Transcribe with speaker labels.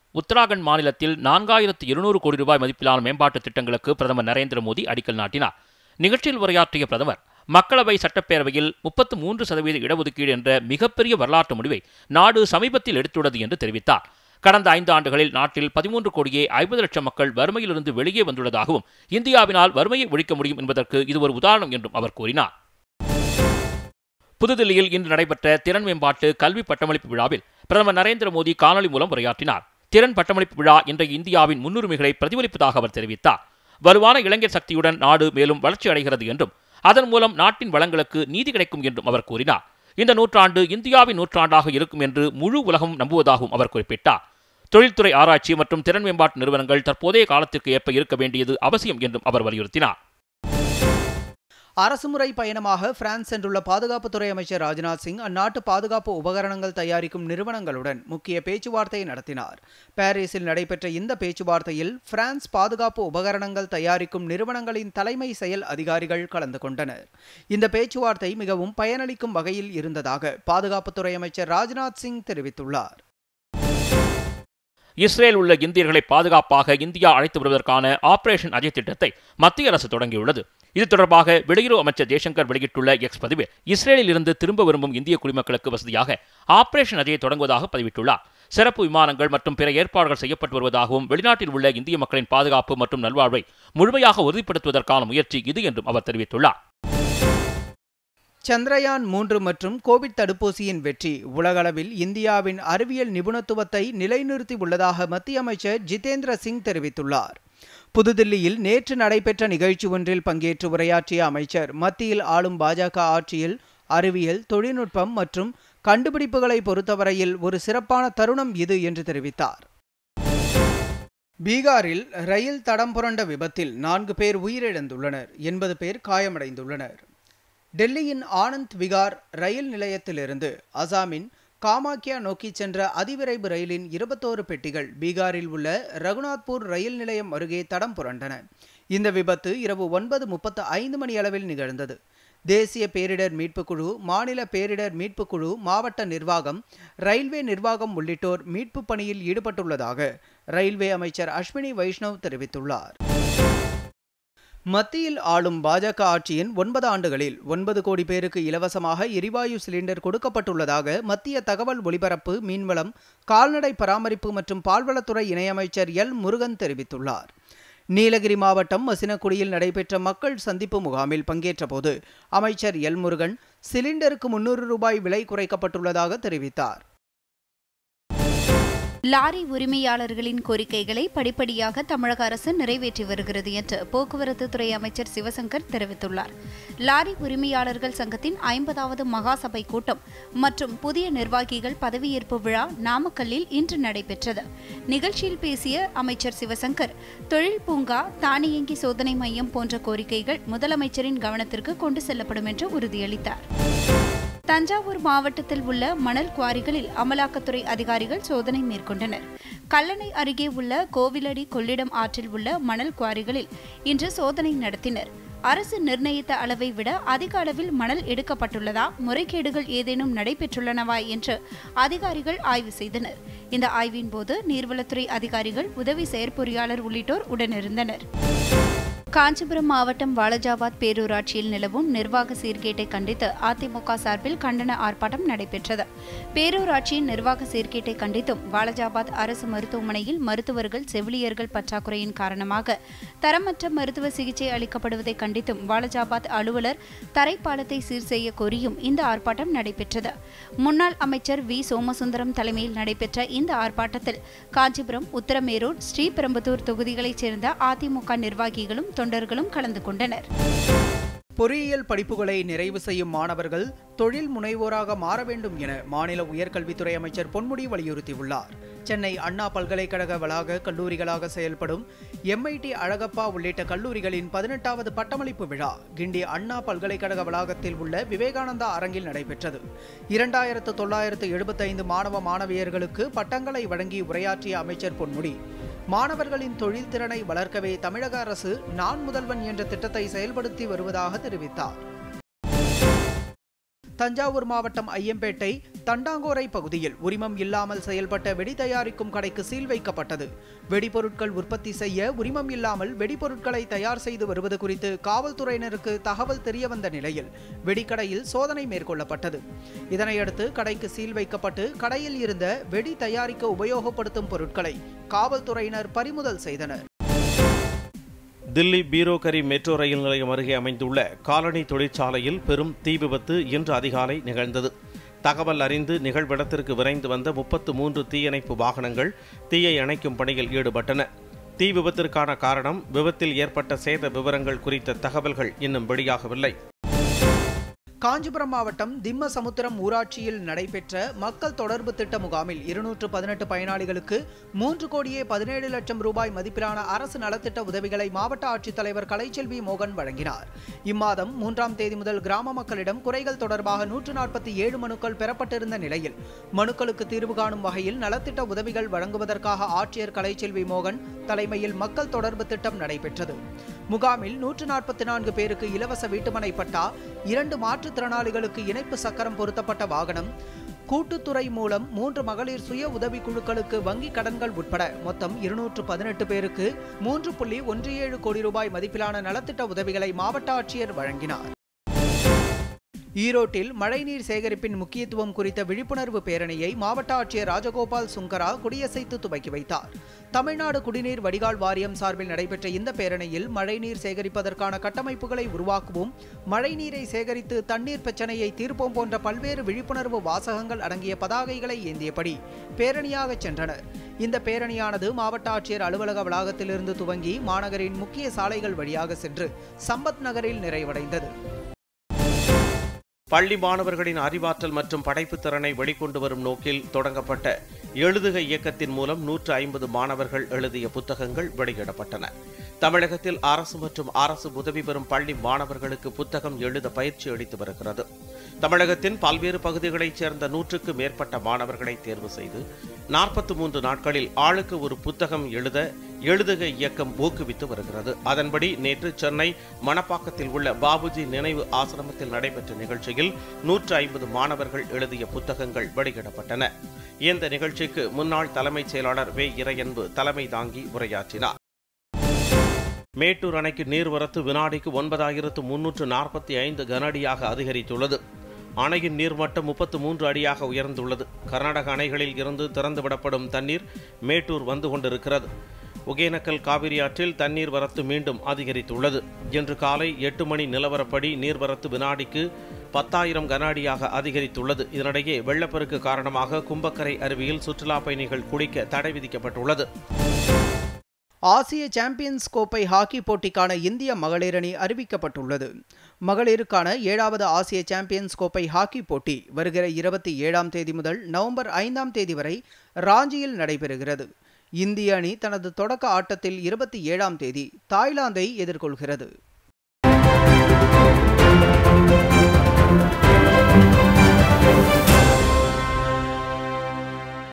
Speaker 1: உத்தராகண்ட் மாநிலத்தில் நான்காயிரத்து இருநூறு கோடி ரூபாய் மதிப்பிலான மேம்பாட்டு திட்டங்களுக்கு பிரதமர் நரேந்திர மோடி அடிக்கல் நாட்டினார் நிகழ்ச்சியில் உரையாற்றிய பிரதமர் மக்களவை சட்டப்பேரவையில் முப்பத்து மூன்று சதவீத இடஒதுக்கீடு என்ற மிகப்பெரிய வரலாற்று முடிவை நாடு சமீபத்தில் எடுத்துள்ளது என்று தெரிவித்தார் கடந்த ஐந்து ஆண்டுகளில் நாட்டில் பதிமூன்று கோடியே ஐம்பது லட்சம் மக்கள் வறுமையிலிருந்து வெளியே வந்துள்ளதாகவும் இந்தியாவினால் வறுமையை ஒழிக்க முடியும் என்பதற்கு இது ஒரு உதாரணம் என்றும் அவர் கூறினார் புதுதில்லியில் இன்று நடைபெற்ற திறன் மேம்பாட்டு கல்வி பட்டமளிப்பு விழாவில் பிரதமர் நரேந்திர மோடி காணொலி மூலம் உரையாற்றினார் திறன் பட்டமளிப்பு விழா இன்றைய இந்தியாவின் முன்னுரிமைகளை பிரதிபலிப்பதாக அவர் தெரிவித்தார் வலுவான இளைஞர் சக்தியுடன் நாடு மேலும் வளர்ச்சி அடைகிறது என்றும் அதன் மூலம் நாட்டின் வளங்களுக்கு நீதி கிடைக்கும் என்றும் அவர் கூறினார் இந்த நூற்றாண்டு இந்தியாவின் நூற்றாண்டாக இருக்கும் என்று முழு உலகம் நம்புவதாகவும் அவர் குறிப்பிட்டார் தொழில்துறை ஆராய்ச்சி மற்றும் திறன் மேம்பாட்டு நிறுவனங்கள் தற்போதைய காலத்திற்கு ஏற்ப இருக்க வேண்டியது அவசியம் என்றும் அவர் வலியுறுத்தினார்
Speaker 2: அரசுமுறை பயணமாக பிரான்ஸ் சென்றுள்ள பாதுகாப்புத்துறை அமைச்சர் ராஜ்நாத் சிங் அந்நாட்டு பாதுகாப்பு உபகரணங்கள் தயாரிக்கும் நிறுவனங்களுடன் முக்கிய பேச்சுவார்த்தை நடத்தினார் பாரிஸில் நடைபெற்ற இந்த பேச்சுவார்த்தையில் பிரான்ஸ் பாதுகாப்பு உபகரணங்கள் தயாரிக்கும் நிறுவனங்களின் தலைமை செயல் அதிகாரிகள் கலந்து கொண்டனர் இந்த பேச்சுவார்த்தை மிகவும் பயனளிக்கும் வகையில் இருந்ததாக பாதுகாப்புத்துறை அமைச்சர் ராஜ்நாத் சிங் தெரிவித்துள்ளார்
Speaker 1: இஸ்ரேல் உள்ள இந்தியர்களை பாதுகாப்பாக இந்தியா அழைத்து வருவதற்கான ஆபரேஷன் அஜய் திட்டத்தை மத்திய அரசு தொடங்கியுள்ளது இது தொடர்பாக வெளியுறவு அமைச்சர் ஜெய்சங்கர் வெளியிட்டுள்ள எக்ஸ் பதிவில் இஸ்ரேலில் இருந்து திரும்ப விரும்பும் இந்திய குடிமக்களுக்கு வசதியாக ஆபரேஷன் அஜயை தொடங்குவதாக பதிவிட்டுள்ளார் சிறப்பு விமானங்கள் மற்றும் பிற ஏற்பாடுகள் செய்யப்பட்டு வருவதாகவும் வெளிநாட்டில் உள்ள இந்திய மக்களின் பாதுகாப்பு மற்றும் நல்வாழ்வை முழுமையாக உறுதிப்படுத்துவதற்கான முயற்சி இது என்றும் அவர் தெரிவித்துள்ளார்
Speaker 2: சந்திரயான் மூன்று மற்றும் கோவிட் தடுப்பூசியின் வெற்றி உலகளவில் இந்தியாவின் அறிவியல் நிபுணத்துவத்தை நிலைநிறுத்தி உள்ளதாக மத்திய அமைச்சர் ஜிதேந்திர சிங் தெரிவித்துள்ளார் புதுதில்லியில் நேற்று நடைபெற்ற நிகழ்ச்சி ஒன்றில் பங்கேற்று உரையாற்றிய அமைச்சர் மத்தியில் ஆளும் பாஜக ஆட்சியில் அறிவியல் தொழில்நுட்பம் மற்றும் கண்டுபிடிப்புகளை பொறுத்தவரையில் ஒரு சிறப்பான தருணம் இது என்று தெரிவித்தார் பீகாரில் ரயில் தடம் புரண்ட விபத்தில் நான்கு பேர் உயிரிழந்துள்ளனர் எண்பது பேர் காயமடைந்துள்ளனர் டெல்லியின் ஆனந்த் விகார் ரயில் நிலையத்திலிருந்து அசாமின் காமாக்கியா நோக்கி சென்ற அதிவிரைவு ரயிலின் இருபத்தோரு பெட்டிகள் பீகாரில் உள்ள ரகுநாத்பூர் ரயில் நிலையம் அருகே தடம் புரண்டன இந்த விபத்து இரவு ஒன்பது முப்பத்து ஐந்து மணி அளவில் நிகழ்ந்தது தேசிய பேரிடர் மீட்புக் குழு மாநில பேரிடர் மீட்புக் குழு மாவட்ட நிர்வாகம் ரயில்வே நிர்வாகம் உள்ளிட்டோர் மீட்பு பணியில் ஈடுபட்டுள்ளதாக ரயில்வே அமைச்சர் அஸ்வினி வைஷ்ணவ் தெரிவித்துள்ளார் மத்தியில் ஆளும் பாஜக ஆட்சியின் ஒன்பது ஆண்டுகளில் ஒன்பது கோடி பேருக்கு இலவசமாக எரிவாயு சிலிண்டர் கொடுக்கப்பட்டுள்ளதாக மத்திய தகவல் ஒலிபரப்பு மீன்வளம் கால்நடை பராமரிப்பு மற்றும் பால்வளத்துறை இணையமைச்சர் எல் முருகன் தெரிவித்துள்ளார் நீலகிரி மாவட்டம் மசினக்குடியில் நடைபெற்ற மக்கள் சந்திப்பு முகாமில் பங்கேற்றபோது அமைச்சர் எல் முருகன் சிலிண்டருக்கு முன்னூறு ரூபாய் விலை குறைக்கப்பட்டுள்ளதாக தெரிவித்தார்
Speaker 3: லாரி உரிமையாளர்களின் கோரிக்கைகளை படிப்படியாக தமிழக அரசு நிறைவேற்றி வருகிறது என்று போக்குவரத்து துறை அமைச்சர் சிவசங்கர் தெரிவித்துள்ளார் லாரி உரிமையாளர்கள் சங்கத்தின் ஐம்பதாவது மகாசபை கூட்டம் மற்றும் புதிய நிர்வாகிகள் பதவியேற்பு விழா நாமக்கல்லில் இன்று நடைபெற்றது நிகழ்ச்சியில் பேசிய அமைச்சர் சிவசங்கர் தொழில் பூங்கா தானியங்கி சோதனை மையம் போன்ற கோரிக்கைகள் முதலமைச்சரின் கவனத்திற்கு கொண்டு செல்லப்படும் என்று உறுதியளித்தார் தஞ்சாவூர் மாவட்டத்தில் உள்ள மணல் குவாரிகளில் அமலாக்கத்துறை அதிகாரிகள் சோதனை மேற்கொண்டனர் கல்லணை அருகே உள்ள கோவிலடி கொள்ளிடம் ஆற்றில் உள்ள மணல் குவாரிகளில் இன்று சோதனை நடத்தினர் அரசு நிர்ணயித்த அளவை விட அதிக அளவில் மணல் எடுக்கப்பட்டுள்ளதா முறைகேடுகள் ஏதேனும் நடைபெற்றுள்ளனவா என்று அதிகாரிகள் ஆய்வு செய்தனர் இந்த ஆய்வின் போது நீர்வளத்துறை அதிகாரிகள் உதவி செயற்பொறியாளர் உள்ளிட்டோர் உடனிருந்தனர் காஞ்சிபுரம் மாவட்டம் வாலஜாபாத் பேரூராட்சியில் நிலவும் நிர்வாக சீர்கேட்டை கண்டித்து அதிமுக சார்பில் கண்டன ஆர்ப்பாட்டம் நடைபெற்றது பேரூராட்சியின் நிர்வாக சீர்கேட்டை கண்டித்தும் வாலஜாபாத் அரசு மருத்துவமனையில் மருத்துவர்கள் செவிலியர்கள் பற்றாக்குறையின் காரணமாக தரமற்ற மருத்துவ சிகிச்சை அளிக்கப்படுவதை கண்டித்தும் வாலஜாபாத் அலுவலர் தரைப்பாலத்தை சீர் செய்ய கோரியும் இந்த ஆர்ப்பாட்டம் நடைபெற்றது முன்னாள் அமைச்சர் வி சோமசுந்தரம் தலைமையில் நடைபெற்ற இந்த ஆர்ப்பாட்டத்தில் காஞ்சிபுரம் உத்தரமேரூர் ஸ்ரீபெரும்புதூர் தொகுதிகளைச் சேர்ந்த அதிமுக நிர்வாகிகளும் தொண்டர்களும் கலந்து கொண்டனர்
Speaker 2: பொறியியல் படிப்புகளை நிறைவு செய்யும் மாணவர்கள் தொழில் முனைவோராக மாற வேண்டும் என மாநில உயர்கல்வித்துறை அமைச்சர் பொன்முடி வலியுறுத்தியுள்ளார் சென்னை அண்ணா பல்கலைக்கழக வளாக கல்லூரிகளாக செயல்படும் எம்ஐடி அழகப்பா உள்ளிட்ட கல்லூரிகளின் பதினெட்டாவது பட்டமளிப்பு விழா கிண்டி அண்ணா பல்கலைக்கழக வளாகத்தில் உள்ள விவேகானந்தா அரங்கில் நடைபெற்றது இரண்டாயிரத்து தொள்ளாயிரத்து எழுபத்தைந்து மாணவ மாணவியர்களுக்கு பட்டங்களை வழங்கி உரையாற்றிய அமைச்சர் பொன்முடி மாணவர்களின் தொழில் திறனை வளர்க்கவே தமிழக அரசு நான் முதல்வன் என்ற திட்டத்தை செயல்படுத்தி வருவதாக தெரிவித்தார் தஞ்சாவூர் மாவட்டம் ஐயம்பேட்டை தண்டாங்கோரை பகுதியில் உரிமம் இல்லாமல் செயல்பட்ட வெடி தயாரிக்கும் கடைக்கு சீல் வைக்கப்பட்டது வெடிபொருட்கள் உற்பத்தி செய்ய உரிமம் இல்லாமல் வெடிபொருட்களை தயார் செய்து வருவது குறித்து காவல்துறையினருக்கு தகவல் தெரியவந்த நிலையில் வெடிக்கடையில் சோதனை மேற்கொள்ளப்பட்டது இதனையடுத்து கடைக்கு சீல் வைக்கப்பட்டு கடையில் இருந்த வெடி தயாரிக்க உபயோகப்படுத்தும் பொருட்களை காவல்துறையினர் பறிமுதல் செய்தனர்
Speaker 4: தில்லி பீரோகரி மெட்ரோ ரயில் நிலையம் அருகே அமைந்துள்ள காலனி தொழிற்சாலையில் பெரும் தீ விபத்து இன்று அதிகாலை நிகழ்ந்தது தகவல் அறிந்து நிகழ்விடத்திற்கு விரைந்து வந்த முப்பத்து மூன்று தீயணைப்பு வாகனங்கள் தீயை அணைக்கும் பணியில் ஈடுபட்டன தீ விபத்திற்கான காரணம் விபத்தில் ஏற்பட்ட சேத விவரங்கள் குறித்த தகவல்கள் இன்னும் வெளியாகவில்லை
Speaker 2: காஞ்சிபுரம் மாவட்டம் திம்மசமுத்திரம் ஊராட்சியில் நடைபெற்ற மக்கள் தொடர்பு திட்ட முகாமில் இருநூற்று பதினெட்டு பயனாளிகளுக்கு மூன்று கோடியே பதினேழு லட்சம் ரூபாய் மதிப்பிலான அரசு நலத்திட்ட உதவிகளை மாவட்ட ஆட்சித்தலைவர் கலைச்செல்வி மோகன் வழங்கினார் இம்மாதம் மூன்றாம் தேதி முதல் கிராம மக்களிடம் குறைகள் தொடர்பாக நூற்று நாற்பத்தி ஏழு மனுக்கள் பெறப்பட்டிருந்த நிலையில் மனுக்களுக்கு தீர்வு காணும் வகையில் நலத்திட்ட உதவிகள் வழங்குவதற்காக ஆட்சியர் கலைச்செல்வி மோகன் தலைமையில் மக்கள் தொடர்பு திட்டம் நடைபெற்றது முகாமில் நூற்று நாற்பத்தி நான்கு பேருக்கு இலவச வீட்டுமனை பட்டா இரண்டு மாற்றுத்திறனாளிகளுக்கு இணைப்பு சக்கரம் பொருத்தப்பட்ட வாகனம் கூட்டுத்துறை மூலம் மூன்று மகளிர் சுய உதவி குழுக்களுக்கு வங்கி கடன்கள் உட்பட மொத்தம் இருநூற்று பதினெட்டு பேருக்கு மூன்று புள்ளி ஒன்று ஏழு கோடி ரூபாய் மதிப்பிலான நலத்திட்ட உதவிகளை மாவட்ட ஆட்சியர் வழங்கினார் ஈரோட்டில் மழைநீர் சேகரிப்பின் முக்கியத்துவம் குறித்த விழிப்புணர்வு பேரணியை மாவட்ட ஆட்சியர் ராஜகோபால் சுங்கரா கொடியசைத்து துவக்கி வைத்தார் தமிழ்நாடு குடிநீர் வடிகால் வாரியம் சார்பில் நடைபெற்ற இந்த பேரணியில் மழைநீர் சேகரிப்பதற்கான கட்டமைப்புகளை உருவாக்குவோம் மழைநீரை சேகரித்து தண்ணீர் பிரச்சனையை தீர்ப்போம் போன்ற பல்வேறு விழிப்புணர்வு வாசகங்கள் அடங்கிய பதாகைகளை ஏந்தியபடி பேரணியாக சென்றனர் இந்த பேரணியானது மாவட்ட ஆட்சியர் அலுவலக வளாகத்திலிருந்து துவங்கி மாநகரின் முக்கிய சாலைகள் வழியாக சென்று சம்பத் நகரில் நிறைவடைந்தது
Speaker 4: பள்ளி மாணவர்களின் அறிவாற்றல் மற்றும் படைப்புத் திறனை வெளிக்கொண்டு வரும் நோக்கில் தொடங்கப்பட்ட எழுதுக இயக்கத்தின் மூலம் நூற்று ஐம்பது மாணவர்கள் எழுதிய புத்தகங்கள் வெளியிடப்பட்டன தமிழகத்தில் அரசு மற்றும் அரசு உதவி பெறும் பள்ளி மாணவர்களுக்கு புத்தகம் எழுத பயிற்சி அளித்து வருகிறது தமிழகத்தின் பல்வேறு பகுதிகளைச் சேர்ந்த நூற்றுக்கு மேற்பட்ட மாணவர்களை தேர்வு செய்து நாற்பத்தி மூன்று நாட்களில் ஆளுக்கு ஒரு புத்தகம் எழுத எழுதுக இயக்கம் ஊக்குவித்து வருகிறது அதன்படி நேற்று சென்னை மணப்பாக்கத்தில் உள்ள பாபுஜி நினைவு ஆசிரமத்தில் நடைபெற்ற நிகழ்ச்சியில் நூற்று ஐம்பது மாணவர்கள் எழுதிய புத்தகங்கள் வெளியிடப்பட்டன இந்த நிகழ்ச்சிக்கு முன்னாள் தலைமைச் செயலாளர் வே இறையன்பு தலைமை தாங்கி உரையாற்றினார் மேட்டூர் அணைக்கு நீர்வரத்து வினாடிக்கு ஒன்பதாயிரத்து முன்னூற்று நாற்பத்தி ஐந்து கனஅடியாக அதிகரித்துள்ளது அணையின் நீர்மட்டம் முப்பத்து மூன்று அடியாக உயர்ந்துள்ளது கர்நாடக அணைகளில் இருந்து திறந்துவிடப்படும் தண்ணீர் மேட்டூர் வந்து கொண்டிருக்கிறது ஒகேனக்கல் காவிரி ஆற்றில் தண்ணீர் வரத்து மீண்டும் அதிகரித்துள்ளது இன்று காலை எட்டு மணி நிலவரப்படி நீர்வரத்து வினாடிக்கு பத்தாயிரம் கன அடியாக அதிகரித்துள்ளது இதனிடையே வெள்ளப்பெருக்கு காரணமாக கும்பக்கரை அருவியில் சுற்றுலா பயணிகள் குளிக்க தடை விதிக்கப்பட்டுள்ளது
Speaker 2: ஆசிய சாம்பியன்ஸ் கோப்பை ஹாக்கி போட்டிக்கான இந்திய மகளிர் அணி அறிவிக்கப்பட்டுள்ளது மகளிருக்கான ஏழாவது ஆசிய சாம்பியன்ஸ் கோப்பை ஹாக்கி போட்டி வருகிற இருபத்தி ஏழாம் தேதி முதல் நவம்பர் ஐந்தாம் தேதி வரை ராஞ்சியில் நடைபெறுகிறது இந்திய அணி தனது தொடக்க ஆட்டத்தில் இருபத்தி ஏழாம் தேதி தாய்லாந்தை எதிர்கொள்கிறது